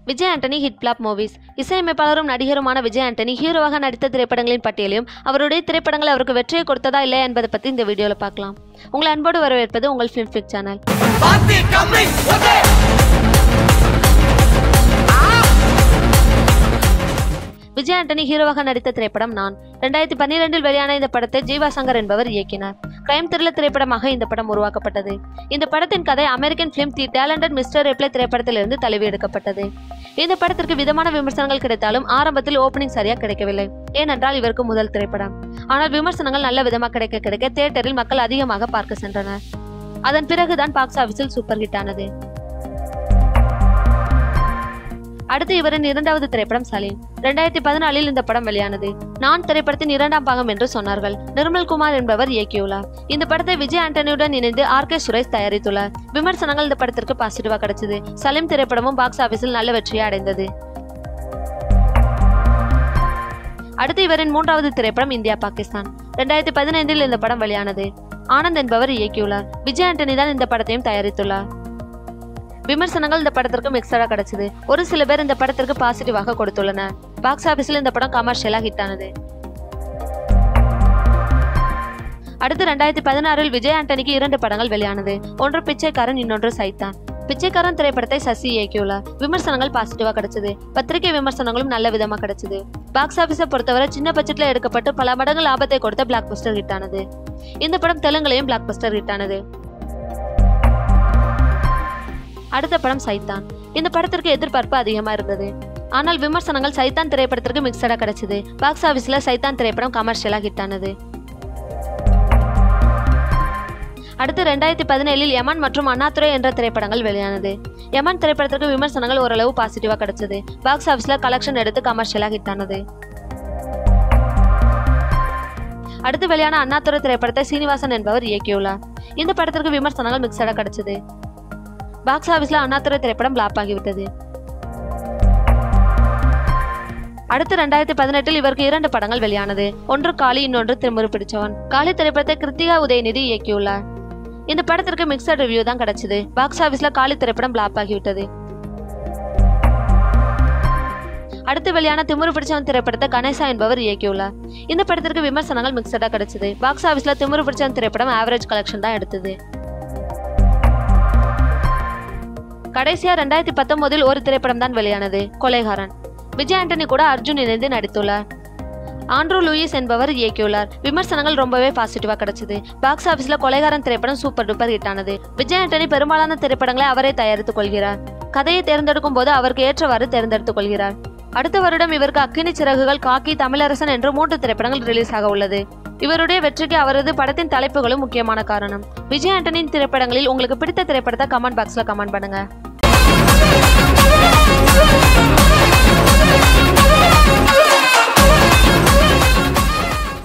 Vijay Antony hit flop movies இசையமைப்பாளரும் நடிகருமான விஜய் ஆண்டனி ஹீரோவாக நடித்த திரைப்படங்களின் பட்டியலையும் அவருடைய திரைப்படங்கள் அவருக்கு வெற்றியை கொடுத்ததா இல்லையா என்பதை பற்றி இந்த வீடியோவில் பார்க்கலாம் உங்களை அன்போடு வரவேற்பது உங்கள் ஃபிலிம் ஃபிக் channel Party coming! Okay! Vijay Antony ஹீரோவாக நடித்த திரைப்படம் நான் ரெண்டாயிரத்தி பன்னிரெண்டில் வெளியான இந்த படத்தை ஜீவா சங்கர் என்பவர் இயக்கினார் கிரைம் த்ரில்லர் திரைப்படமாக இந்த படம் உருவாக்கப்பட்டது இந்த படத்தின் கதை American film the talented mister Ripley திரைப்படத்திலிருந்து தழுவி எடுக்கப்பட்டது இந்த படத்திற்கு விதமான விமர்சனங்கள் கிடைத்தாலும் ஆரம்பத்தில் ஓப்பனிங் சரியா கிடைக்கவில்லை ஏனென்றால் இவருக்கு முதல் திரைப்படம் ஆனால் விமர்சனங்கள் நல்ல விதமாக கிடைக்க கிடைக்க தியேட்டரில் மக்கள் அதிகமாக பார்க்க சென்றனர் அதன் பிறகுதான் பாக்ஸ் ஆபீஸில் சூப்பர் ஹிட் ஆனது அடுத்து இவரின் இரண்டாவது திரைப்படம் சலீம் ரெண்டாயிரத்தி பதினாலில் இந்த படம் வெளியானது நான் திரைப்படத்தின் இரண்டாம் பாகம் என்று சொன்னார்கள் நிர்மல் குமார் என்பவர் இயக்கியுள்ளார் இந்த படத்தை விஜய் ஆண்டனியுடன் இணைந்து ஆர் கே சுரேஷ் தயாரித்துள்ளார் விமர்சனங்கள் இந்த படத்திற்கு பாசிட்டிவா கிடைச்சது சலீம் திரைப்படமும் பாக்ஸ் ஆபீஸில் நல்ல வெற்றியை அடைந்தது அடுத்து இவரின் மூன்றாவது திரைப்படம் இந்தியா பாகிஸ்தான் ரெண்டாயிரத்தி பதினைந்தில் இந்த படம் வெளியானது ஆனந்த் என்பவர் இயக்கியுள்ளார் விஜய் ஆண்டனி தான் இந்த படத்தையும் தயாரித்துள்ளார் விமர்சனங்கள் இந்த படத்திற்கு மிக்சடா கிடைச்சது ஒரு சில பேர் இந்த படத்திற்கு பாசிட்டிவாக கொடுத்துள்ளனர் பாக்ஸ் ஆபீஸில் இந்த படம் கமர்ஷியலா ஹிட் ஆனது அடுத்து ரெண்டாயிரத்தி பதினாறில் விஜய் ஆண்டனிக்கு இரண்டு படங்கள் வெளியானது ஒன்று பிச்சைக்காரன் இன்னொன்று சைத்தான் பிச்சைக்காரன் திரைப்படத்தை சசி இயக்கியுள்ளார் விமர்சனங்கள் பாசிட்டிவா கிடைச்சது பத்திரிகை விமர்சனங்களும் நல்ல விதமா கிடைச்சது பாக்ஸ் ஆபீஸை பொறுத்தவரை சின்ன பட்ஜெட்ல எடுக்கப்பட்டு பல மடங்கு லாபத்தை கொடுத்த பிளாக் பஸ்டர் ஹிட் ஆனது இந்த படம் தெலுங்குலையும் பிளாக் பஸ்டர் ஹிட் ஆனது அடுத்த படம் சைத்தான் இந்த படத்திற்கு எதிர்பார்ப்பு அதிகமா இருந்தது ஆனால் விமர்சனங்கள் சைத்தான் திரைப்படத்திற்கு மிக்சடா கிடைச்சது பாக்ஸ் ஆபீஸ்ல சைத்தான் திரைப்படம் கமர்ஷியலா ஹிட் ஆனது அடுத்து ரெண்டாயிரத்தி பதினேழில் யமன் மற்றும் அண்ணாதுரை என்ற திரைப்படங்கள் வெளியானது யமன் திரைப்படத்திற்கு விமர்சனங்கள் ஓரளவு பாசிட்டிவா கிடைச்சது பாக்ஸ் ஆபீஸ்ல கலெக்ஷன் எடுத்து கமர்ஷியலா ஹிட் ஆனது அடுத்து வெளியான அண்ணாதுரை திரைப்படத்தை சீனிவாசன் என்பவர் இயக்கியுள்ளார் இந்த படத்திற்கு விமர்சனங்கள் மிக்சடா கிடைச்சது பாக்ஸ் ஆபீஸ்ல அண்ணாதுரை திரைப்படம் பிளாப் ஆகிவிட்டது அடுத்து ரெண்டாயிரத்தி பதினெட்டில் இவருக்கு இரண்டு படங்கள் வெளியானது ஒன்று காளி இன்னொன்று திருமுறை பிடிச்சவன் காளி திரைப்படத்தை கிருத்திகா உதயநிதி இயக்கியுள்ளார் இந்த படத்திற்கு மிக்சட் ரிவ்யூ தான் கிடைச்சது பாக்ஸ் ஆபீஸ்ல காளி திரைப்படம் பிளாப் ஆகிவிட்டது அடுத்து வெளியான திமுரு பிடிச்சவன் திரைப்படத்தை கணேசா என்பவர் இயக்கியுள்ளார் இந்த படத்திற்கு விமர்சனங்கள் மிக்சடா கிடைச்சது பாக்ஸ் ஆபீஸ்ல திமுரு பிடிச்சவன் திரைப்படம் ஆவரேஜ் கலெக்ஷன் தான் எடுத்தது கடைசியா ரெண்டாயிரத்தி பத்தொன்பதில் ஒரு திரைப்படம் தான் வெளியானது கொலைகாரன் விஜய் ஆண்டனி கூட அர்ஜுன் இணைந்து நடித்துள்ளார் ஆண்ட்ரூ லூயிஸ் என்பவர் இயக்கியுள்ளார் விமர்சனங்கள் ரொம்பவே பாசிட்டிவா கிடைச்சது பாக்ஸ் ஆபீஸ்ல கொலைகாரன் திரைப்படம் சூப்பர் டூப்பர் ஹிட் ஆனது விஜய் ஆண்டனி பெரும்பாலான திரைப்படங்களை அவரே தயாரித்துக் கொள்கிறார் கதையை தேர்ந்தெடுக்கும் போது அவருக்கு ஏற்றவாறு தேர்ந்தெடுத்துக் கொள்கிறார் அடுத்த வருடம் இவருக்கு அக்கினி சிறகுகள் காக்கி தமிழரசன் என்று மூன்று திரைப்படங்கள் ரிலீஸ் ஆக உள்ளது இவருடைய வெற்றிக்கு அவரது படத்தின் தலைப்புகளும் முக்கியமான காரணம் விஜய் ஆண்டனியின் திரைப்படங்களில் உங்களுக்கு பிடித்த திரைப்படத்தை கமெண்ட் பாக்ஸ்ல கமெண்ட் பண்ணுங்க